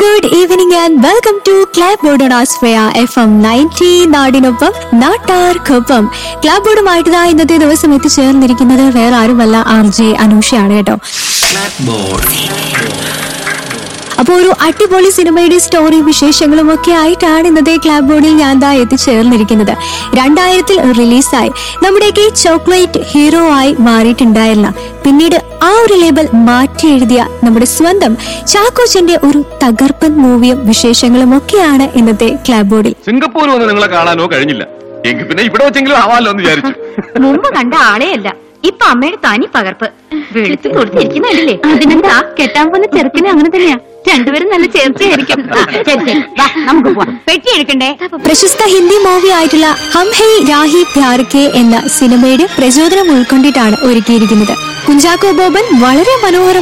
good evening and welcome to club board on ആസ്ഫയ F M ninety നാടിനൊപ്പം നാട്ടാർക്കൊപ്പം ക്ലാബ് ബോർഡുമായിട്ട് ദാ ഇന്നത്തെ ദിവസം എത്തിച്ചേർന്നിരിക്കുന്നത് വേറെ ആരുമല്ല ആർ ജെ അനൂഷയാണ് കേട്ടോ അപ്പോൾ ഒരു അടിപൊളി സിനിമയുടെ സ്റ്റോറി വിശേഷങ്ങളും ഒക്കെ ആയിട്ടാണ് ഇന്നത്തെ ക്ലാബ് ബോർഡിൽ ഞാൻ ദാ എത്തിച്ചേർന്നിരിക്കുന്നത് രണ്ടായിരത്തിൽ റിലീസായി നമ്മുടെയൊക്കെ ചോക്ലേറ്റ് ഹീറോ ആയി മാറിയിട്ടുണ്ടായിരുന്ന പിന്നീട് ആ ഒരു ലേബൽ മാറ്റി എഴുതിയ നമ്മുടെ സ്വന്തം ചാക്കോച്ചന്റെ ഒരു തകർപ്പൻ മൂവിയും വിശേഷങ്ങളും ഒക്കെയാണ് ഇന്നത്തെ ക്ലാബ് ബോർഡിൽ സിംഗപ്പൂർ വന്ന് നിങ്ങളെ കാണാനോ കഴിഞ്ഞില്ല എങ്കിൽ പിന്നെ ഇവിടെ വെച്ചെങ്കിലും ആവാമല്ലോ എന്ന് വിചാരിച്ചു മുമ്പ് കണ്ട ആളെയല്ല ഇപ്പൊ അമ്മയുടെ തനി പകർപ്പ് വെളുത്ത് കൊടുത്തിരിക്കുന്നില്ലേ അതിനെന്താ കെട്ടാൻ പോകുന്ന ചെറുക്കനെ അങ്ങനെ തന്നെയാ രണ്ടുപേരും നല്ല ചേർച്ചയായിരിക്കും ശരി ശരി വാ നമുക്ക് പോവാം പെട്ടി എടുക്കണ്ടേ പ്രശസ്ത ഹിന്ദി മൂവി ആയിട്ടുള്ള ഹം ഹൈ രാഹി പ്യാർ കെ എന്ന സിനിമയുടെ പ്രചോദനം ഉൾക്കൊണ്ടിട്ടാണ് ഒരുക്കിയിരിക്കുന്നത് കുഞ്ചാക്കോ ബോബൻ വളരെ മനോഹരമായി